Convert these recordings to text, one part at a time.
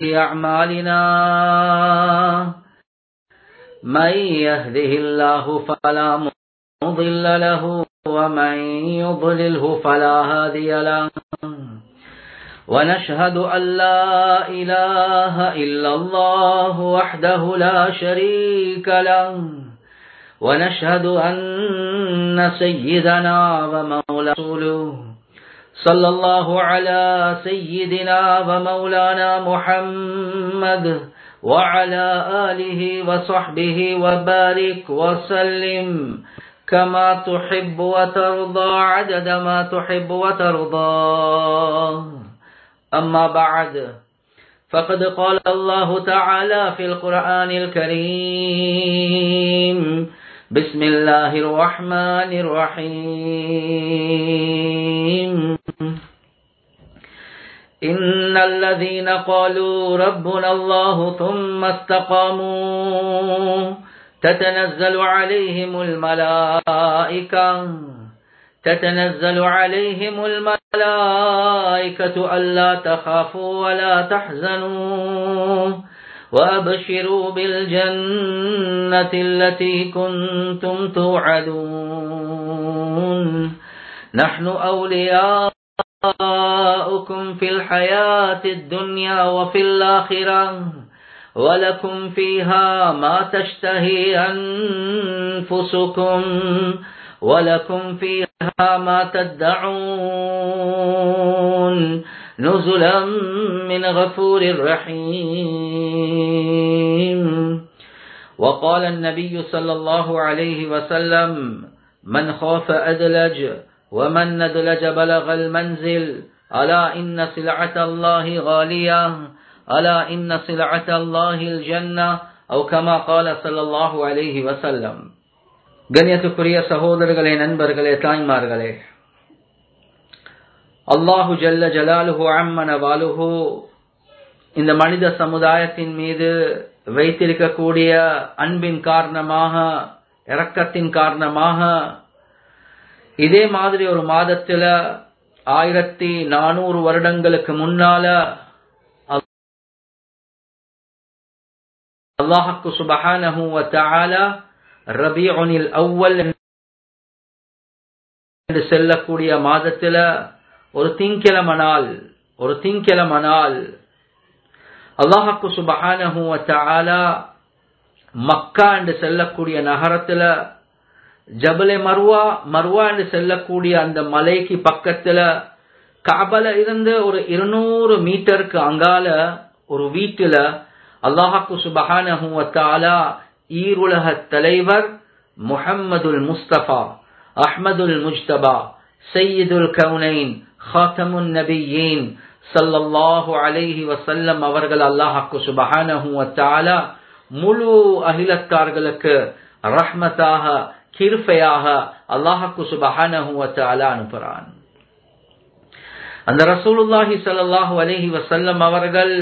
أعمالنا من يهده الله فلا مضل له ومن يضلله فلا هادي له ونشهد أن لا إله إلا الله وحده لا شريك له ونشهد أن سيدنا ومولى رسوله صلى الله على سيدنا ومولانا محمد وعلى آله وصحبه وبارك وسلم كما تحب وترضى عدد ما تحب وترضى أما بعد فقد قال الله تعالى في القرآن الكريم بسم الله الرحمن الرحيم إن الذين قالوا ربنا الله ثم استقاموا تتنزل عليهم الملائكة تتنزل عليهم الملائكة ألا تخافوا ولا تحزنوا وأبشروا بالجنة التي كنتم توعدون نحن أولياؤكم في الحياة الدنيا وفي الآخرة ولكم فيها ما تشتهي أنفسكم ولكم فيها ما تدعون نزلا من غفور رحيم وقال النبي صلى الله عليه وسلم من خاف أدلج ومن ندلج بلغ المنزل ألا إن سلعة الله غالية ألا إن سلعة الله الجنة أو كما قال صلى الله عليه وسلم கண்ணியத்துக்குரிய சகோதரர்களே நண்பர்களே தாய்மார்களே அல்லாஹு ஜல்ல ஜலாலுஹு அம்மன வாலுஹு இந்த மனித சமுதாயத்தின் மீது வைத்திருக்கக்கூடிய அன்பின் காரணமாக இரக்கத்தின் காரணமாக இதே மாதிரி ஒரு மாதத்துல ஆயிரத்தி நானூறு வருடங்களுக்கு முன்னால அல்லாஹுக்கு சுபஹானஹு வ தஆலா ரபியுனில் அவ்வல் என்று செல்லக்கூடிய மாதத்துல ஒரு திங்கிழம நாள் ஒரு திங்கிழம நாள் அல்லாஹுக்கு சுபஹானஹு வ தஆலா மக்கா என்று செல்லக்கூடிய நகரத்துல ஜபலே மர்வா மர்வா என்று செல்லக்கூடிய அந்த மலைக்கு பக்கத்துல காபல இருந்து ஒரு இருநூறு மீட்டருக்கு அங்கால ஒரு வீட்டுல அல்லாஹாக்கு சுபஹானஹு வத்தாலா ஈருலக தலைவர் முஹம்மதுல் முஸ்தபா அஹ்மதுல் முஜ்தபா சையீதுல் கவுனைன் ஹாத்தமுன் நபியீன் சல்லல்லாஹு அலைஹி வசல்லம் அவர்கள் அல்லாஹாக்கு சுபஹானஹு வத்தாலா முழு அகிலத்தார்களுக்கு ரஹ்மத்தாக கிருஃபையாக அல்லாஹாக்கு சுபஹானஹு வத்தாலா அனுப்புறான் அந்த ரசூலுல்லாஹி சல்லாஹூ அலஹி வசல்லம் அவர்கள்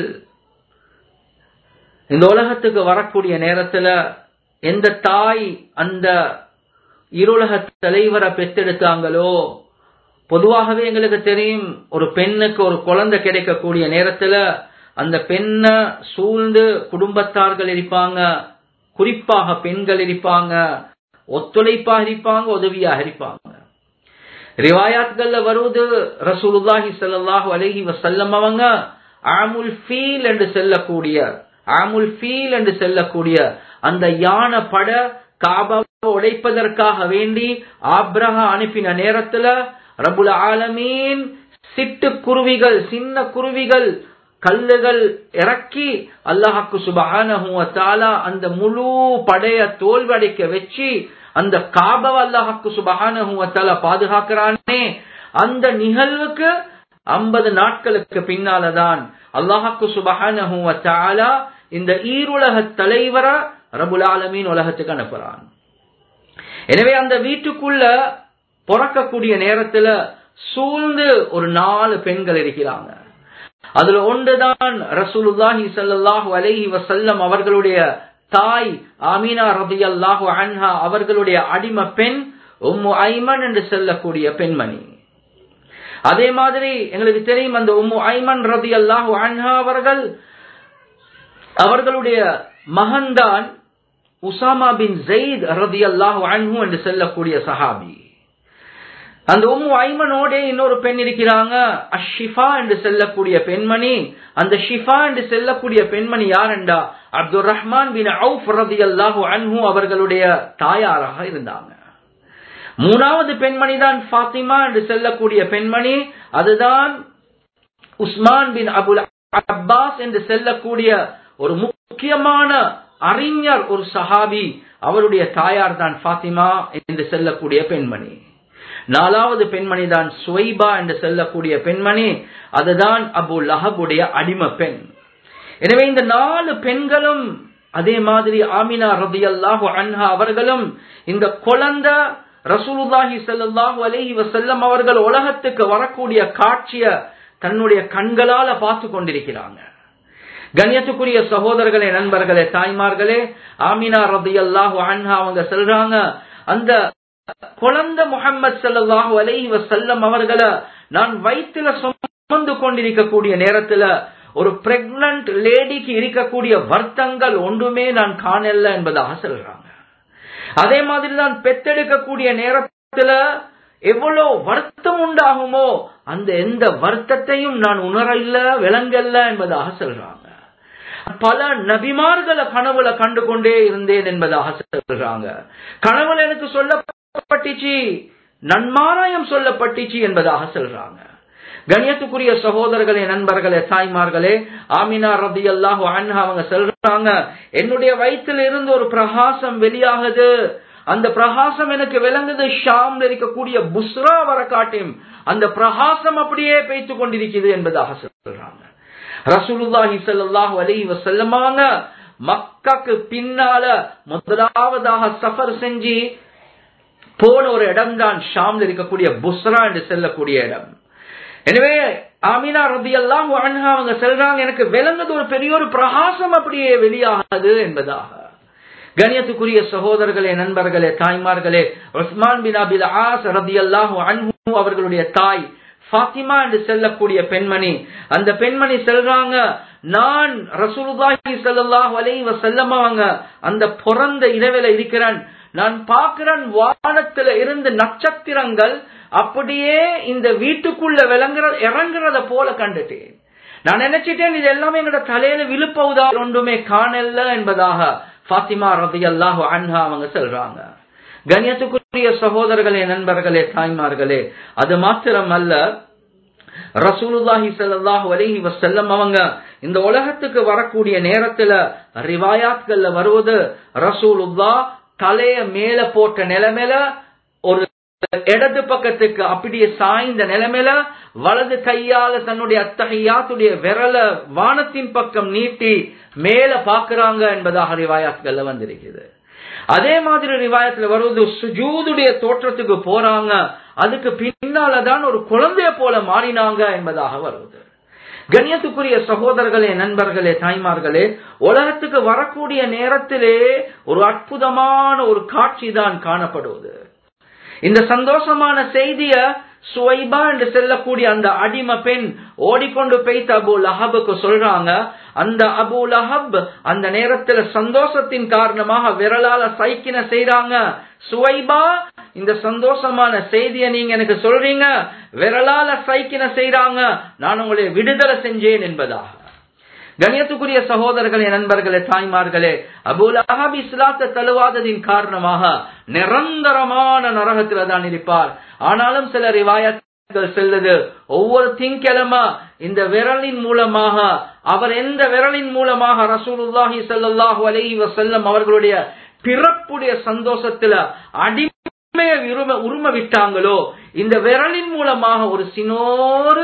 இந்த உலகத்துக்கு வரக்கூடிய நேரத்துல எந்த தாய் அந்த இருளக தலைவரை பெற்றெடுத்தாங்களோ பொதுவாகவே எங்களுக்கு தெரியும் ஒரு பெண்ணுக்கு ஒரு குழந்தை கிடைக்கக்கூடிய நேரத்துல அந்த பெண்ணை சூழ்ந்து குடும்பத்தார்கள் இருப்பாங்க குறிப்பாக பெண்கள் இருப்பாங்க ஒத்துழைப்பாக இருப்பாங்க உதவியாக இருப்பாங்க ரிவாயாத்கள்ல வருவது ரசூலுல்லாஹி சல்லாஹூ அலஹி வசல்லம் அவங்க ஆமுல் ஃபீல் என்று செல்லக்கூடிய ஆமுல் ஃபீல் என்று செல்லக்கூடிய அந்த யானை பட காபாவை உடைப்பதற்காக வேண்டி ஆப்ரஹா அனுப்பின நேரத்துல ரபுல் ஆலமீன் சிட்டு குருவிகள் சின்ன குருவிகள் கல்லுகள் இறக்கி அல்லாஹாக்கு சுபஹானஹூத்தாலா அந்த முழு படைய தோல்வடைக்க வச்சு அந்த காபவ அல்லாஹாக்கு சுபஹானஹூத்தாலா பாதுகாக்கிறானே அந்த நிகழ்வுக்கு ஐம்பது நாட்களுக்கு பின்னாலதான் அல்லாஹாக்கு சுபஹானஹூத்தாலா இந்த ஈருலக தலைவரை ரபுல் ஆலமீன் உலகத்துக்கு அனுப்புறான் எனவே அந்த வீட்டுக்குள்ள பிறக்கக்கூடிய நேரத்துல சூழ்ந்து ஒரு நாலு பெண்கள் இருக்கிறாங்க அதுல ஒன்றுதான் ரசூலுல்லாஹி ஸல்லல்லாஹு அலைஹி வஸல்லம் அவர்களுடைய தாய் ஆமீனா ரலியல்லாஹு அன்ஹா அவர்களுடைய அடிமை பெண் உம்மு ஐமன் என்று சொல்லக்கூடிய பெண்மணி அதே மாதிரி எங்களுக்கு தெரியும் அந்த உம்மு ஐமன் ரலியல்லாஹு அன்ஹா அவர்கள் அவர்களுடைய மகன்தான் உசாமா பின் ஜெயித் ரதி அல்லாஹு அன்ஹு என்று சொல்லக்கூடிய சஹாபி அந்த உம்மு ஐமனோட இன்னொரு பெண் இருக்கிறாங்க அஷிஃபா என்று செல்லக்கூடிய பெண்மணி அந்த ஷிஃபா என்று செல்லக்கூடிய பெண்மணி யார் என்றா அப்துல் ரஹ்மான் பின் அவுஃப் ரதி அல்லாஹு அன்ஹு அவர்களுடைய தாயாராக இருந்தாங்க மூணாவது பெண்மணி தான் ஃபாத்திமா என்று செல்லக்கூடிய பெண்மணி அதுதான் உஸ்மான் பின் அபுல் அப்பாஸ் என்று செல்லக்கூடிய ஒரு முக்கியமான அறிஞர் ஒரு சஹாபி அவருடைய தாயார் தான் ஃபாத்திமா என்று செல்லக்கூடிய பெண்மணி நாலாவது பெண்மணி தான் சுவைபா என்று செல்லக்கூடிய பெண்மணி அதுதான் அபு லஹபுடைய அடிம பெண் எனவே இந்த நாலு பெண்களும் அதே மாதிரி ஆமினா ரபி அல்லாஹு அன்ஹா அவர்களும் இந்த குழந்தை ரசூலுல்லாஹி ஸல்லல்லாஹு அலைஹி வஸல்லம் அவர்கள் உலகத்துக்கு வரக்கூடிய காட்சிய தன்னுடைய கண்களால பார்த்து கொண்டிருக்கிறாங்க கண்ணியத்துக்குரிய சகோதரர்களே நண்பர்களே தாய்மார்களே ஆமினா ரபி அல்லாஹு அன்ஹா அவங்க சொல்றாங்க அந்த குழந்தை முகமது சல்லாஹூ அலைஹி வசல்லம் அவர்களை நான் வயிற்றுல சுமந்து கொண்டிருக்கக்கூடிய நேரத்துல ஒரு பிரெக்னன்ட் லேடிக்கு இருக்கக்கூடிய வருத்தங்கள் ஒன்றுமே நான் காணல என்பதாக சொல்றாங்க அதே மாதிரி தான் பெத்தெடுக்கக்கூடிய நேரத்துல எவ்வளவு வருத்தம் உண்டாகுமோ அந்த எந்த வருத்தத்தையும் நான் உணரல விளங்கல்ல என்பதாக சொல்றாங்க பல நபிமார்களை கனவுல கண்டு கொண்டே இருந்தேன் என்பதாக சொல்றாங்க கனவுல எனக்கு சொல்லப்பட்டுச்சு நன்மாராயம் சொல்லப்பட்டுச்சு என்பதாக சொல்றாங்க கணியத்துக்குரிய சகோதரர்களே நண்பர்களே தாய்மார்களே ஆமினா ரபி அல்லாஹு அன்ஹா அவங்க சொல்றாங்க என்னுடைய வயிற்றில் இருந்து ஒரு பிரகாசம் வெளியாகுது அந்த பிரகாசம் எனக்கு விளங்குது ஷாம்ல இருக்கக்கூடிய புஸ்ரா வர காட்டும் அந்த பிரகாசம் அப்படியே பெய்த்து கொண்டிருக்கிறது என்பதாக சொல்றாங்க ரசூலுல்லாஹி ஸல்லல்லாஹு அலைஹி வஸல்லமாங்க மக்காக்கு பின்னால முதலாவதாக சஃபர் செஞ்சு போன ஒரு இடம் தான் ஷாம்ல இருக்கக்கூடிய புஸ்ரா என்று செல்லக்கூடிய இடம் எனவே ஆமினா ரபி எல்லாம் அவங்க சொல்றாங்க எனக்கு விளங்குது ஒரு பெரிய ஒரு பிரகாசம் அப்படியே வெளியாகாது என்பதாக கணியத்துக்குரிய சகோதரர்களே நண்பர்களே தாய்மார்களே உஸ்மான் பின் அபில் ஆஸ் ரபி அல்லாஹு அன்ஹு அவர்களுடைய தாய் ஃபாத்திமா என்று செல்லக்கூடிய பெண்மணி அந்த பெண்மணி செல்றாங்க நான் ரசூலுல்லாஹி ஸல்லல்லாஹு அலைஹி வஸல்லம் அவங்க அந்த பிறந்த இரவில இருக்கிறேன் நான் பார்க்கிறேன் வானத்துல இருந்து நட்சத்திரங்கள் அப்படியே இந்த வீட்டுக்குள்ள விளங்குற இறங்குறத போல கண்டுட்டேன் நான் நினைச்சிட்டேன் இது எல்லாமே எங்களோட தலையில விழுப்பவுதா ஒன்றுமே காணல என்பதாக ஃபாத்திமா ரதி அல்லாஹு அன்ஹா அவங்க சொல்றாங்க கண்ணியத்துக்குரிய சகோதரர்களே நண்பர்களே தாய்மார்களே அது மாத்திரம் அல்ல ரசூலுல்லாஹி ஸல்லல்லாஹு அலைஹி வஸல்லம் அவங்க இந்த உலகத்துக்கு வரக்கூடிய நேரத்துல ரிவாயாத்கள்ல வருவது ரசூலுல்லா தலைய மேல போட்ட நிலைமையில ஒரு இடது பக்கத்துக்கு அப்படியே சாய்ந்த நிலைமையில வலது கையால தன்னுடைய அத்தகையாத்துடைய விரல வானத்தின் பக்கம் நீட்டி மேல பாக்குறாங்க என்பதாக ரிவாயாத்கள்ல வந்திருக்குது அதே மாதிரி ரிவாயத்துல வருவது சுஜூதுடைய தோற்றத்துக்கு போறாங்க அதுக்கு பின்னாலதான் ஒரு குழந்தைய போல மாறினாங்க என்பதாக வருவது கண்ணியத்துக்குரிய சகோதரர்களே நண்பர்களே தாய்மார்களே உலகத்துக்கு வரக்கூடிய நேரத்திலே ஒரு அற்புதமான ஒரு காட்சி தான் காணப்படுவது இந்த சந்தோஷமான செய்திய சுவைபா என்று செல்லக்கூடிய அந்த அடிம பெண் ஓடிக்கொண்டு பெய்த அபு லஹபுக்கு சொல்றாங்க அந்த அபு லஹப் அந்த நேரத்துல சந்தோஷத்தின் காரணமாக விரலால சைக்கின செய்யறாங்க சுவைபா இந்த சந்தோஷமான செய்திய நீங்க எனக்கு சொல்றீங்க விரலால சைக்கின செய்யறாங்க நான் உங்களை விடுதலை செஞ்சேன் என்பதாக கணியத்துக்குரிய சகோதரர்களே நண்பர்களே தாய்மார்களே அபுல் அஹாப் இஸ்லாத்தை தழுவாததின் காரணமாக நிரந்தரமான நரகத்துல தான் இருப்பார் ஆனாலும் சில ரிவாயத்துகள் செல்லுது ஒவ்வொரு திங்கிழமை இந்த விரலின் மூலமாக அவர் எந்த விரலின் மூலமாக ரசூலுல்லாஹி ஸல்லல்லாஹு அலைஹி வஸல்லம் அவர்களுடைய பிறப்புடைய சந்தோஷத்துல அடிமையை உரும உரும விட்டாங்களோ இந்த விரலின் மூலமாக ஒரு சினோரு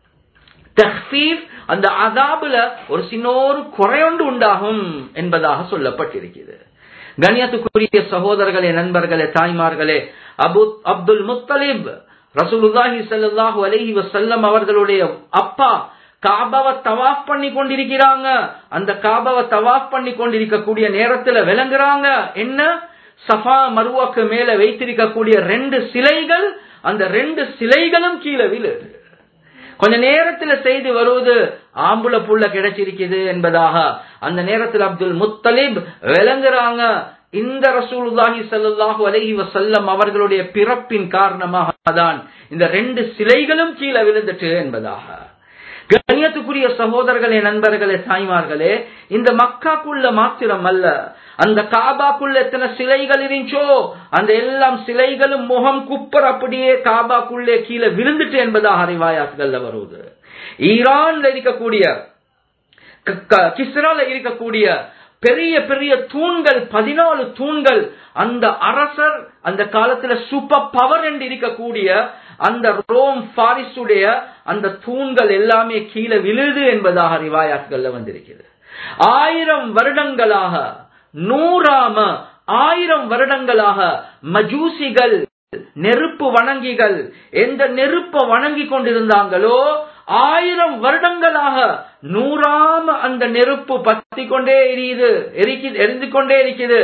தஹ்ஃபீப் அந்த அதாபுல ஒரு சின்னோரு குறையொன்று உண்டாகும் என்பதாக சொல்லப்பட்டிருக்கிறது கண்ணியத்துக்குரிய சகோதரர்களே நண்பர்களே தாய்மார்களே அபு அப்துல் முத்தலிப் ரசூலுல்லாஹி ஸல்லல்லாஹு அலைஹி வஸல்லம் அவர்களுடைய அப்பா காபாவை தவாஃப் பண்ணி கொண்டிருக்கிறாங்க அந்த காபாவை தவாஃப் பண்ணி கொண்டிருக்கக்கூடிய நேரத்துல விளங்குறாங்க என்ன சஃபா மருவாக்கு மேல வைத்திருக்கக்கூடிய ரெண்டு சிலைகள் அந்த ரெண்டு சிலைகளும் கீழே விழுது கொஞ்ச நேரத்துல செய்தி வருவது ஆம்புல புள்ள கிடைச்சிருக்குது என்பதாக அந்த நேரத்தில் அப்துல் முத்தலிப் விளங்குறாங்க இந்த ரசூலுல்லாஹி ஸல்லல்லாஹு அலைஹி வஸல்லம் அவர்களுடைய பிறப்பின் காரணமாக தான் இந்த ரெண்டு சிலைகளும் கீழே விழுந்துட்டு என்பதாக கண்ணியத்துக்குரிய சகோதரர்களே நண்பர்களே தாய்மார்களே இந்த மக்காக்குள்ள மாத்திரம் அல்ல அந்த காபாக்குள்ள எத்தனை சிலைகள் இருந்துச்சோ அந்த எல்லாம் சிலைகளும் முகம் குப்பர் அப்படியே காபாக்குள்ளே கீழே விழுந்துட்டு என்பதாக அறிவாயாத்துகள்ல வருவது ஈரான்ல இருக்கக்கூடிய கிஸ்ரால இருக்கக்கூடிய பெரிய பெரிய தூண்கள் பதினாலு தூண்கள் அந்த அரசர் அந்த காலத்துல சூப்பர் பவர் என்று இருக்கக்கூடிய அந்த ரோம் பாரிசுடைய அந்த தூண்கள் எல்லாமே கீழே விழுது என்பதாக ரிவாயாட்கள்ல வந்திருக்கிறது ஆயிரம் வருடங்களாக நூறாம ஆயிரம் வருடங்களாக மஜூசிகள் நெருப்பு வணங்கிகள் எந்த நெருப்ப வணங்கி கொண்டிருந்தாங்களோ ஆயிரம் வருடங்களாக நூறாம அந்த நெருப்பு பத்தி கொண்டே எரியுது எரிந்து கொண்டே இருக்குது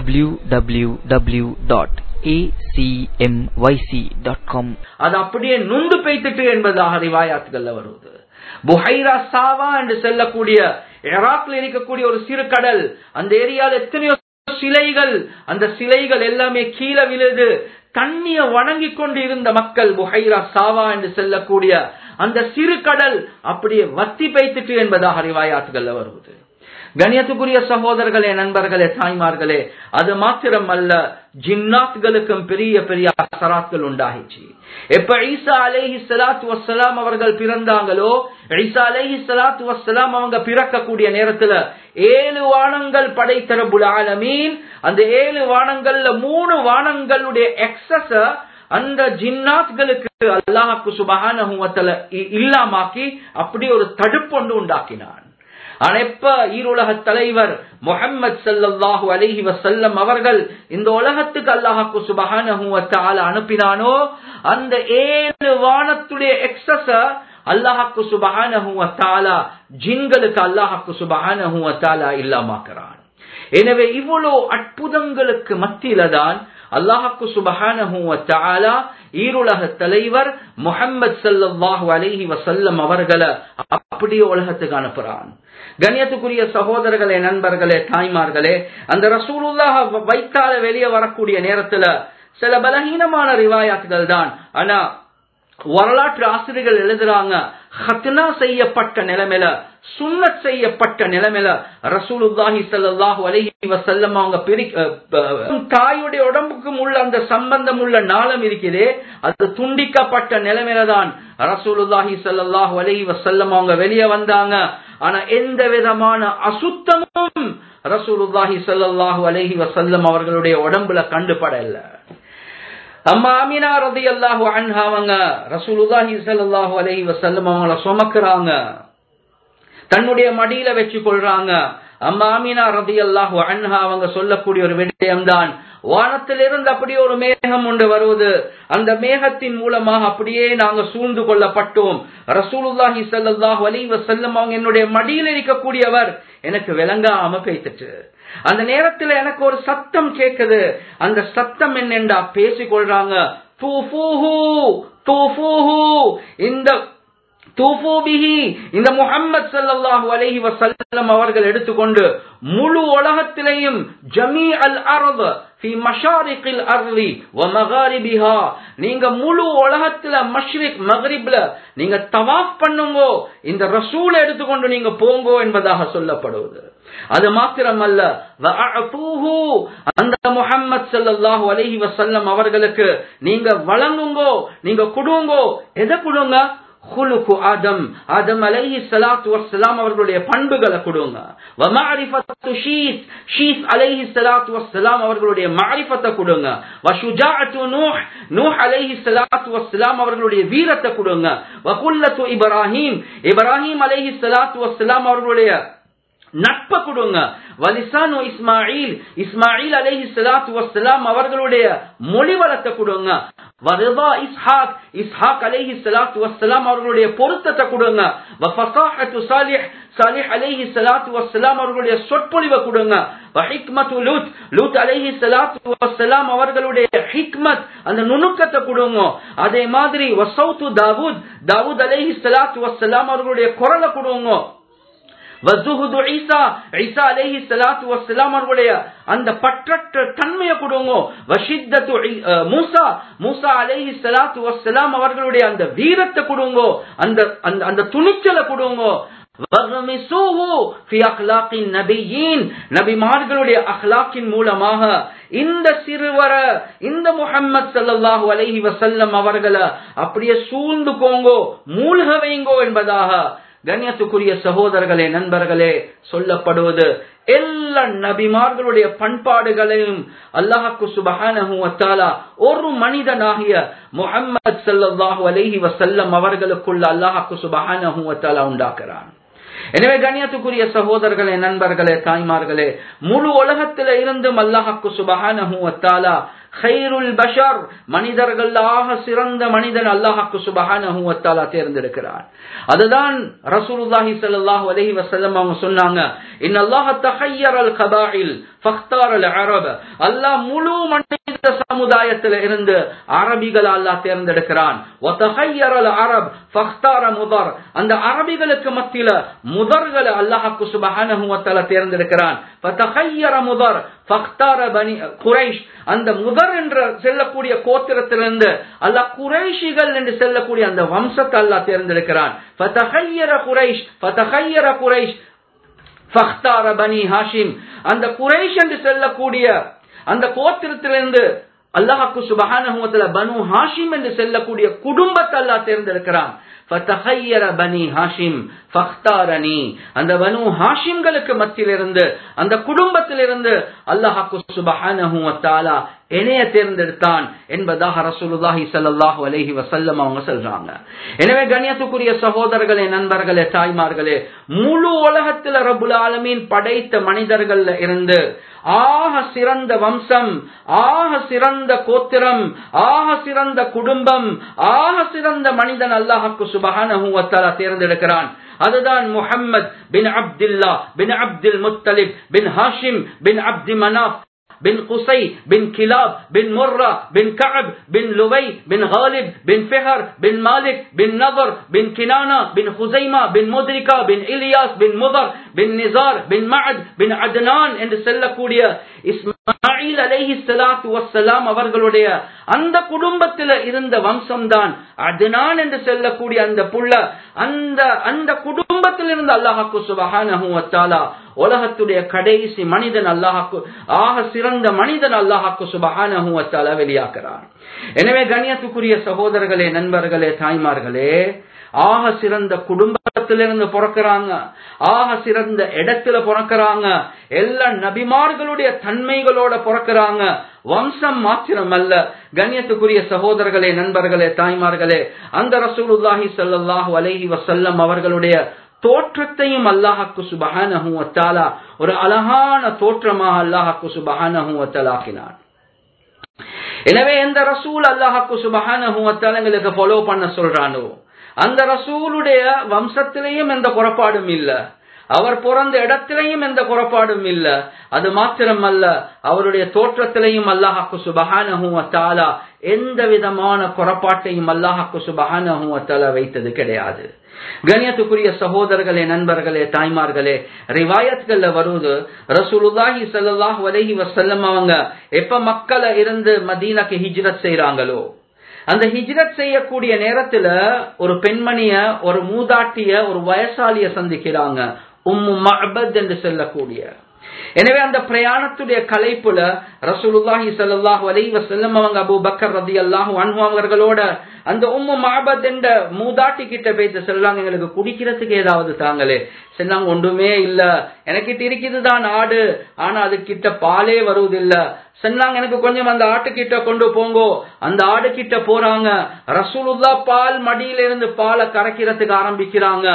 www.acmyc.com அது அப்படியே நுண்டு பெய்த்துட்டு என்பதாக ரிவாயாத்துகள்ல வருவது புஹைரா சாவா என்று செல்லக்கூடிய ஈராக்ல இருக்கக்கூடிய ஒரு சிறு கடல் அந்த ஏரியால எத்தனையோ சிலைகள் அந்த சிலைகள் எல்லாமே கீழே விழுது தண்ணிய வணங்கி கொண்டு இருந்த மக்கள் புஹைரா சாவா என்று செல்லக்கூடிய அந்த சிறு கடல் அப்படியே வத்தி பைத்துட்டு என்பதாக அறிவாயாத்துகள்ல வருவது கணியத்துக்குரிய சகோதரர்களே நண்பர்களே தாய்மார்களே அது மாத்திரம் அல்ல ஜின்னாத்களுக்கும் பெரிய பெரிய அசராத்கள் உண்டாகிச்சு எப்ப ஈசா அலேஹி சலாத்து வசலாம் அவர்கள் பிறந்தாங்களோ ஈசா அலேஹி சலாத்து வசலாம் அவங்க பிறக்கக்கூடிய நேரத்துல ஏழு வானங்கள் படைத்த ரபுல் ஆலமீன் அந்த ஏழு வானங்கள்ல மூணு வானங்களுடைய எக்ஸஸ அந்த ஜின்னாத்களுக்கு அல்லாஹுக்கு சுபகான இல்லாமாக்கி அப்படி ஒரு தடுப்பொண்டு உண்டாக்கினான் ஆனா எப்ப ஈருலக தலைவர் முகம்மது சல்லாஹூ அலஹி வசல்லம் அவர்கள் இந்த உலகத்துக்கு அல்லாஹாக்கு சுபகான அனுப்பினானோ அந்த ஏழு வானத்துடைய எக்ஸஸ அல்லாஹாக்கு சுபகான ஜின்களுக்கு அல்லாஹாக்கு சுபகான இல்லாமாக்குறான் எனவே இவ்வளவு அற்புதங்களுக்கு மத்தியில தான் அல்லாஹாக்கு சுபகான ஈருலக தலைவர் முகம்மது சல்லாஹூ அலஹி வசல்லம் அவர்களை அப்படியே உலகத்துக்கு அனுப்புறான் கண்ணியத்துக்குரிய சகோதரர்களே நண்பர்களே தாய்மார்களே அந்த ரசூலுல்லாஹ வைத்தால வெளியே வரக்கூடிய நேரத்துல சில பலகீனமான ரிவாயாத்துகள் தான் ஆனா வரலாற்று ஆசிரியர்கள் எழுதுறாங்க ஹத்னா செய்யப்பட்ட நிலைமையில சுண்ணத் செய்யப்பட்ட நிலைமையில ரசூலுல்லாஹி ஸல்லல்லாஹு அலைஹி வஸல்லம் அவங்க பிரி தாயுடைய உடம்புக்கும் உள்ள அந்த சம்பந்தம் உள்ள நாளம் இருக்குதே அது துண்டிக்கப்பட்ட நிலைமையில தான் ரசூலுல்லாஹி ஸல்லல்லாஹு அலைஹி வஸல்லம் அவங்க வெளியே வந்தாங்க ஆனா எந்த விதமான அசுத்தமும் ரசூலுல்லாஹி ஸல்லல்லாஹு அலைஹி வஸல்லம் அவர்களுடைய உடம்புல கண்டுபடல அம்மா அமினா ரதி அல்லாஹு அன்ஹா அவங்க ரசூலுல்லாஹி ஸல்லல்லாஹு அலைஹி வஸல்லம் அவங்கள சுமக்குறாங்க தன்னுடைய மடியில வச்சு கொள்றாங்க அம்மா அமினா ரதி அல்லாஹு அன்ஹா அவங்க சொல்லக்கூடிய ஒரு விடயம்தான் வானத்திலிருந்து அப்படியே ஒரு மேகம் ஒன்று வருவது அந்த மேகத்தின் மூலமாக அப்படியே நாங்க சூழ்ந்து கொள்ளப்பட்டோம் ரசூலுல்லாஹி ஸல்லல்லாஹு அலைஹி வஸல்லம் அவங்க என்னுடைய மடியில் இருக்கக்கூடியவர் எனக்கு விளங்காம பேசிட்டு அந்த நேரத்துல எனக்கு ஒரு சத்தம் கேக்குது அந்த சத்தம் என்னென்றா பேசிக்கொள்றாங்க தூஃபூஹு தூஃபூஹு இந்த தூஃபூபிஹி இந்த முஹம்மது ஸல்லல்லாஹு அலைஹி வஸல்லம் அவர்கள் எடுத்துக்கொண்டு முழு உலகத்திலேயும் ஜமீ அல் அர்த் ஃபி மஷாரிகில் அர்தி வ மகாரிபிஹா நீங்க முழு உலகத்துல மஷ்ரிக் மக்ரிப்ல நீங்க தவாஃப் பண்ணுங்க இந்த ரசூல் எடுத்துக்கொண்டு நீங்க போங்கோ என்பதாக சொல்லப்படுவது அது மாத்திரமல்ல அந்த முஹம்மது ஸல்லல்லாஹு அலைஹி வஸல்லம் அவர்களுக்கு நீங்க வழங்குங்கோ நீங்க கொடுங்கோ எதை கொடுங்க ஹுலுக்கு ஆதம் ஆதம் அலைஹி ஸலாத்து வஸ்ஸலாம் அவர்களுடைய பண்புகளை கொடுங்க வ மஅரிஃபத்து ஷீஸ் ஷீஸ் அலைஹி ஸலாத்து வஸ்ஸலாம் அவர்களுடைய மஅரிஃபத்தை கொடுங்க வ ஷுஜாஅத்து நூஹ் நூஹ் அலைஹி ஸலாத்து வஸ்ஸலாம் அவர்களுடைய வீரத்தை கொடுங்க வ குல்லத்து இப்ராஹீம் இப்ராஹீம் அலைஹி ஸலாத்து வஸ்ஸலாம் அவர்களுடைய நட்ப கொடுங்க வலிசானு இஸ்மாயில் இஸ்மாயில் அலைஹி ஸலாத்து வஸ்ஸலாம் அவர்களுடைய மொழி வளத்தை கொடுங்க வரதா இஸ்ஹாக் இஸ்ஹாக் அலைஹி ஸலாத்து வஸ்ஸலாம் அவர்களுடைய பொருத்தத்தை கொடுங்க வஃபஸாஹத்து சாலிஹ் சாலிஹ் அலைஹி ஸலாத்து வஸ்ஸலாம் அவர்களுடைய சொற்பொழிவை கொடுங்க வஹிக்மத்து லூத் லூத் அலைஹி ஸலாத்து வஸ்ஸலாம் அவர்களுடைய ஹிக்மத் அந்த நுணுக்கத்தை கொடுங்க அதே மாதிரி வசௌத்து தாவூத் தாவூத் அலைஹி ஸலாத்து வஸ்ஸலாம் அவர்களுடைய குரலை கொடுங்க வசுஹுது ஈசா ஈசா அலைஹி ஸலாத்து வஸ்ஸலாம் அவர்களுடைய அந்த பற்றற்ற தன்மையை கொடுங்க வஷித்தத்து மூசா மூசா அலைஹி ஸலாத்து வஸ்ஸலாம் அவர்களுடைய அந்த வீரத்தை கொடுங்க அந்த அந்த அந்த துணிச்சலை கொடுங்க நபிமார்களுடைய அஹ்லாக்கின் மூலமாக இந்த சிறுவர இந்த முகம்மது சல்லாஹூ அலைஹி வசல்லம் அவர்களை அப்படியே சூழ்ந்து போங்கோ மூழ்க வைங்கோ என்பதாக கண்ணியத்துக்குரிய சகோதரர்களே நண்பர்களே சொல்லப்படுவது எல்லா நபிமார்களுடைய பண்பாடுகளையும் அல்லாஹாக்கு சுபஹானஹு ஒரு மனிதனாகிய முகம்மது சல்லாஹூ அலைஹி வசல்லம் அவர்களுக்குள்ள அல்லாஹாக்கு சுபஹானஹு உண்டாக்குறான் எனவே கண்ணியத்துக்குரிய சகோதரர்களே நண்பர்களே தாய்மார்களே முழு உலகத்தில இருந்தும் அல்லாஹாக்கு சுபஹானஹு வத்தாலா ஹைருல் பஷர் மனிதர்களாக சிறந்த மனிதன் அல்லாஹாக்கு சுபஹானஹு வத்தாலா தேர்ந்தெடுக்கிறார் அதுதான் ரசூலுல்லாஹி ஸல்லல்லாஹு அலைஹி வஸல்லம் அவங்க சொன்னாங்க இன் அல்லாஹ் தஹய்யர் அல் கபாயில் ஃபக்தார் அல் அரப் அல்லாஹ் முழு மனித சமுதாயத்தில் இருந்து அரபிகள் அல்லாஹ் தேர்ந்தெடுக்கிறான் வதஹய்யர் அல் அரப் ஃபக்தார முதர் அந்த அரபிகளுக்கு மத்தியில முதர்களை அல்லாஹாக்கு சுபஹானஹு வத்தாலா தேர்ந்தெடுக்கிறான் ஃபதஹய்யர முதர் ஃபக்தார பனி குரைஷ் அந்த முதர் என்ற செல்லக்கூடிய கோத்திரத்திலிருந்து அல்லாஹ் குறைஷிகள் என்று செல்லக்கூடிய அந்த வம்சத்தை அல்லாஹ் தேர்ந்தெடுக்கிறான் ஃபதஹய்யர குரைஷ் ஃபதஹய்யர குரைஷ் ஃபக்தார பனி ஹாஷிம் அந்த குரைஷ் என்று செல்லக்கூடிய அந்த கோத்திரத்திலிருந்து அல்லாஹாக்கு சுபஹானஹுவத்துல பனு ஹாஷிம் என்று செல்லக்கூடிய குடும்பத்தை அல்லாஹ் தேர்ந்தெடுக்கிறான் ஃபதஹய்யர பனி ஹாஷிம் ஃபக்தாரனி அந்த பனு ஹாஷிம்களுக்கு மத்தியிலிருந்து அந்த குடும்பத்திலிருந்து அல்லாஹாக்கு சுபஹானஹு வத்தாலா என்னைய தேர்ந்தெடுத்தான் என்பதாக ரசூலுல்லாஹி ஸல்லல்லாஹு அலைஹி வஸல்லம் அவங்க சொல்றாங்க எனவே கண்ணியத்துக்குரிய சகோதரர்களே நண்பர்களே தாய்மார்களே முழு உலகத்துல ரப்புல் ஆலமீன் படைத்த மனிதர்கள்ல இருந்து ஆக சிறந்த வம்சம் ஆக சிறந்த கோத்திரம் ஆக சிறந்த குடும்பம் ஆக சிறந்த மனிதன் அல்லாஹுக்கு சுபஹானஹு வத்தாலா தேர்ந்தெடுக்கிறான் அதுதான் முஹம்மத் பின் அப்துல்லா பின் அப்துல் முத்தலிப் பின் ஹாஷிம் பின் அப்தி மனாப் بن قصي بن كلاب بن مرة بن كعب بن لبي بن غالب بن فهر بن مالك بن نضر بن كنانة بن خزيمة بن مدركة بن إلياس بن مضر بن نزار بن معد بن عدنان என்று செல்லக்கூடிய இஸ்மாயில் அலைஹி ஸலாத்து வஸ்ஸலாம் அவர்களுடைய அந்த குடும்பத்தில் இருந்த வம்சம்தான் அத்னான் என்று செல்லக்கூடிய அந்த புள்ள அந்த அந்த குடும்பத்தில் இருந்து அல்லாஹ்க்கு சுப்ஹானஹு வ தஆலா உலகத்துடைய கடைசி மனிதன் அல்லாஹ்க்கு ஆக சிறந்த மனிதன் அல்லாஹ்க்கு சுப்ஹானஹு வ தஆலா வெளியாக்குறான் எனவே கண்ணியத்துக்குரிய சகோதரர்களே நண்பர்களே தாய்மார்களே ஆக சிறந்த குடும்பத்திலிருந்து பிறக்கிறாங்க ஆக சிறந்த இடத்துல பிறக்கிறாங்க எல்லா நபிமார்களுடைய தன்மைகளோட பிறக்கிறாங்க வம்சம் மாத்திரம் அல்ல கண்ணியத்துக்குரிய சகோதரர்களே நண்பர்களே தாய்மார்களே அந்த ரசூலுல்லாஹி ஸல்லல்லாஹு அலைஹி வஸல்லம் அவர்களுடைய தோற்றத்தையும் அல்லாஹாக்கு சுபஹானஹு வத்தாலா ஒரு அழகான தோற்றமாக அல்லாஹாக்கு சுபஹானஹு வத்தாலாக்கினார் எனவே எந்த ரசூல் அல்லாஹாக்கு சுபஹானஹு வத்தாலங்களுக்கு ஃபாலோ பண்ண சொல்றானோ அந்த ரசூலுடைய வம்சத்திலேயும் எந்த குறப்பாடும் இல்ல அவர் பிறந்த இடத்திலையும் எந்த குறப்பாடும் இல்ல அது மாத்திரம் அல்ல அவருடைய தோற்றத்திலையும் அல்லாஹாக்கு சுபஹானஹு தாலா எந்த விதமான குறப்பாட்டையும் அல்லாஹாக்கு சுபஹானஹு தாலா வைத்தது கிடையாது கணியத்துக்குரிய சகோதரர்களே நண்பர்களே தாய்மார்களே ரிவாயத்கள்ல வருவது ரசூலுல்லாஹி ஸல்லல்லாஹு அலைஹி வஸல்லம் அவங்க எப்ப மக்களை இருந்து மதீனாக்கு ஹிஜ்ரத் செய்றாங்களோ அந்த ஹிஜ்ரத் செய்யக்கூடிய நேரத்துல ஒரு பெண்மணிய ஒரு மூதாட்டிய ஒரு வயசாலிய சந்திக்கிறாங்க உம்மு மஹபத் என்று சொல்லக்கூடிய எனவே அந்த பிரயாணத்துடைய கலைப்புல ரசூலுல்லாஹி ஸல்லல்லாஹு அலைஹி வஸல்லம் அவங்க அபூ பக்கர் ரலியல்லாஹு அன்ஹு அவர்களோட அந்த உம்மு மஹபத் என்ற மூதாட்டி கிட்ட போயிட்டு சொல்றாங்க எங்களுக்கு குடிக்கிறதுக்கு ஏதாவது தாங்களே சொன்னாங்க ஒன்றுமே இல்ல எனக்கிட்ட இருக்குதுதான் ஆடு ஆனா அது கிட்ட பாலே வருவதில்ல சொன்னாங்க எனக்கு கொஞ்சம் அந்த ஆட்டுக்கிட்ட கொண்டு போங்கோ அந்த ஆடு கிட்ட போறாங்க ரசூலுல்லா பால் மடியில இருந்து பாலை கரைக்கிறதுக்கு ஆரம்பிக்கிறாங்க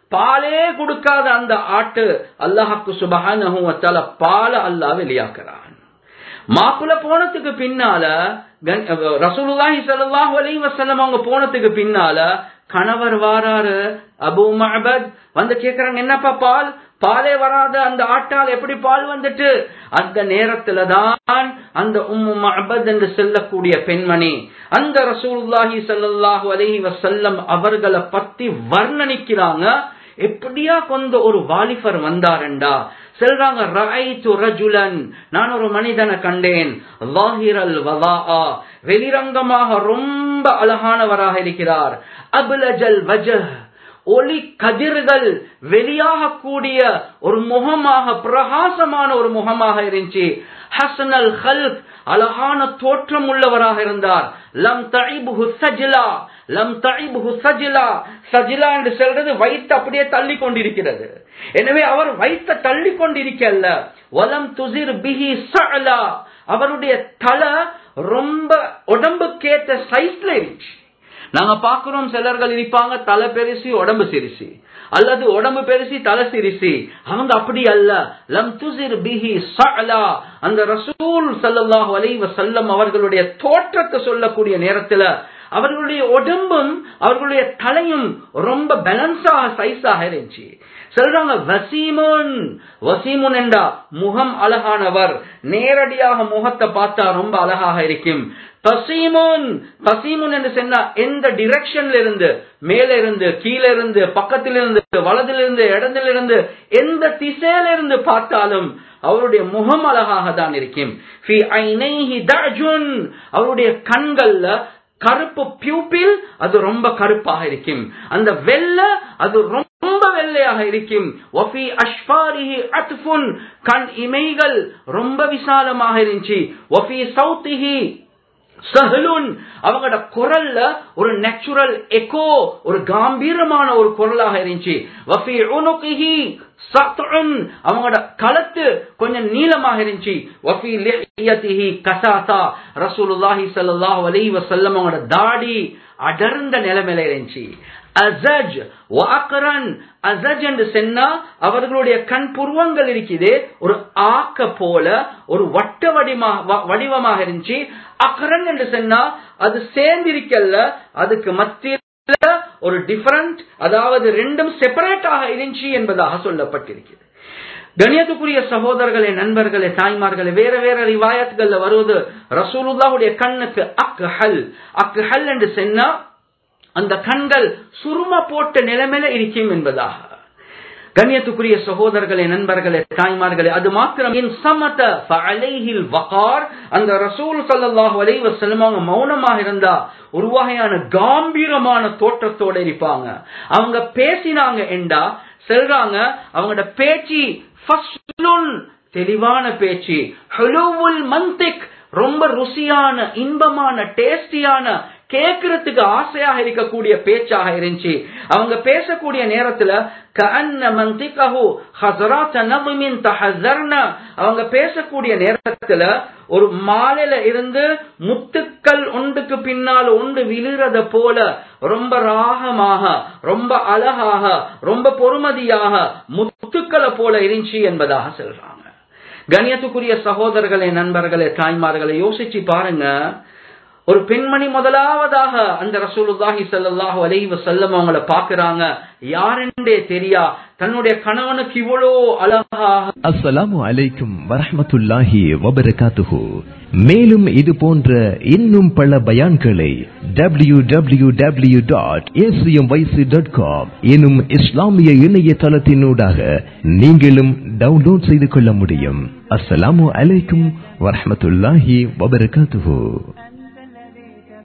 பாலே கொடுக்காத அந்த ஆட்டு அல்லாஹாக்கு சுபஹானஹு வ தஆலா பால அல்லாஹ் வெளியாக்குறான் மாப்பிள்ள போனதுக்கு பின்னால கண்- ரசூலுல்லாஹி ஸல்லல்லாஹு அலைஹி வஸல்லம் அவங்க போனதுக்கு பின்னால கணவர் வாராரு அபூ மஅபத் வந்து கேக்குறாங்க என்னப்பா பால் பாலே வராத அந்த ஆட்டால் எப்படி பால் வந்துட்டு அந்த நேரத்துல தான் அந்த உம்மு மஅபத் என்று செல்லக்கூடிய பெண்மணி அந்த ரசூலுல்லாஹி ஸல்லல்லாஹு அலைஹி வஸல்லம் அவர்களை பத்தி வர்ணனிக்கிறாங்க எப்படியா கொண்ட ஒரு வாலிபர் வந்தாரண்டா சொல்றாங்க ரஐத்து ரஜுலன் நான் ஒரு மனிதனை கண்டேன் லாஹிரல் வலாஆ வெளிரங்கமாக ரொம்ப அழகானவராக இருக்கிறார் அபுலஜல் வஜஹ் ஒளி கதிர்கள் வெளியாகக்கூடிய ஒரு முகமாக பிரகாசமான ஒரு முகமாக இருந்துச்சு ஹசனல் ஹல்க் அழகான தோற்றம் உள்ளவராக இருந்தார் லம் தஇபுஹு சஜ்லா லம் தஇபுஹு சஜ்லா சஜ்லா என்று சொல்றது வயிற்று அப்படியே தள்ளி கொண்டிருக்கிறது எனவே அவர் வயிற்ற தள்ளி கொண்டிருக்கல்ல வலம் துசிர் பிஹி சஅலா அவருடைய தலை ரொம்ப உடம்புக்கேத்த சைஸ்ல இருந்துச்சு நாங்க பாக்குறோம் சிலர்கள் இருப்பாங்க தலை பெருசி உடம்பு சிரிசி அல்லது உடம்பு பெருசி தலை சிரிசி அவங்க அப்படி அல்ல லம் துசிர் பிஹி சஅலா அந்த ரசூல் ஸல்லல்லாஹு அலைஹி வஸல்லம் அவர்களுடைய தோற்றத்தை சொல்லக்கூடிய நேரத்துல அவர்களுடைய உடம்பும் அவர்களுடைய தலையும் ரொம்ப பேலன்ஸாக சைஸாக இருந்துச்சு சொல்றாங்க வசீமுன் வசீமுன் என்றா முகம் அழகானவர் நேரடியாக முகத்தை பார்த்தா ரொம்ப அழகாக இருக்கும் தசீமுன் தசீமுன் என்று சொன்னா எந்த டிரெக்ஷன்ல இருந்து மேல இருந்து கீழே இருந்து பக்கத்தில் இருந்து வலதிலிருந்து இருந்து இடத்திலிருந்து எந்த திசையில இருந்து பார்த்தாலும் அவருடைய முகம் அழகாக தான் இருக்கும் ஃபி ஐனைஹி தஅஜுன் அவருடைய கண்கள்ல கருப்பு பியூப்பில் அது ரொம்ப கருப்பாக இருக்கும் அந்த வெள்ள அது ரொம்ப வெள்ளையாக இருக்கும் வஃபி அஷ்பாரிஹி அத்ஃபுன் கண் இமைகள் ரொம்ப விசாலமாக இருந்துச்சு வஃபி சௌத்திஹி சஹலுன் அவங்களோட குரல்ல ஒரு நேச்சுரல் எக்கோ ஒரு காம்பீரமான ஒரு குரலாக இருந்துச்சு வஃபி உனுகிஹி சத்உன் அவங்களோட கழுத்து கொஞ்சம் நீளமாக இருந்துச்சு வஃபி லிஹ்யதிஹி கசாசா ரசூலுல்லாஹி ஸல்லல்லாஹு அலைஹி வஸல்லம் அவங்களோட தாடி அடர்ந்த நிலைமையில இருந்துச்சு அசஜ் வாக்கரன் அசஜ் என்று சொன்னா அவர்களுடைய கண் புருவங்கள் இருக்குது ஒரு ஆக்க போல ஒரு வட்ட வடிமா வ- வடிவமாக இருந்துச்சு அக்கரன் என்று சொன்னா அது சேர்ந்திருக்கல்ல அதுக்கு மத்தியில ஒரு டிஃபரண்ட் அதாவது ரெண்டும் செப்பரேட்டாக இருந்துச்சு என்பதாக சொல்லப்பட்டிருக்கிறது கணியத்துக்குரிய சகோதரர்களே நண்பர்களே தாய்மார்களே வேற வேற ரிவாயத்கள்ல வருவது ரசூலுல்லாஹுடைய கண்ணுக்கு அக்ஹல் அக்ஹல் என்று சொன்னா அந்த கண்கள் சுரும போட்ட நிலைமையில இருக்கும் என்பதாக கண்ணியத்துக்குரிய சகோதரர்களே நண்பர்களே தாய்மார்களே அது மாத்திரம் இன் சமத ஃபஅலைஹில் வகார் அந்த ரசூல் ஸல்லல்லாஹு அலைஹி வஸல்லம் அவங்க மௌனமாக இருந்தா ஒரு வகையான காம்பீரமான தோற்றத்தோட இருப்பாங்க அவங்க பேசினாங்க என்றா சொல்றாங்க அவங்களோட பேச்சு ஃபஸ்லுன் தெளிவான பேச்சு ஹுலுவுல் மந்திக் ரொம்ப ருசியான இன்பமான டேஸ்டியான கேட்கறதுக்கு ஆசையாக இருக்கக்கூடிய பேச்சாக இருந்துச்சு அவங்க பேசக்கூடிய நேரத்துல கஅன்ன மந்திகஹு ஹஸராத் நظமின் தஹஸர்ன அவங்க பேசக்கூடிய நேரத்துல ஒரு மாலையில இருந்து முத்துக்கள் ஒன்றுக்கு பின்னால் ஒன்று விழுறத போல ரொம்ப ராகமாக ரொம்ப அழகாக ரொம்ப பொறுமதியாக முத்துக்களை போல இருந்துச்சு என்பதாக சொல்றாங்க கண்ணியத்துக்குரிய சகோதரர்களே நண்பர்களே தாய்மார்களே யோசிச்சு பாருங்க ஒரு பெண்மணி முதலாவதாக அந்த ரசூலுல்லாஹி ஸல்லல்லாஹு அலைஹி வஸல்லம் அவங்கள பாக்குறாங்க யாரென்றே தெரியா தன்னுடைய கணவனுக்கு இவ்வளோ அழகாக அஸ்ஸலாமு அலைக்கும் வரஹ்மத்துல்லாஹி வபரகாத்துஹு மேலும் இது போன்ற இன்னும் பல பயான்களை W W W dot dot com எனும் இஸ்லாமிய இணையதளத்தினூடாக நீங்களும் டவுன்லோட் செய்து கொள்ள முடியும் அஸ்ஸலாமு அலைக்கும் வரஹ்மத்துல்லாஹி வபரகாத்துஹு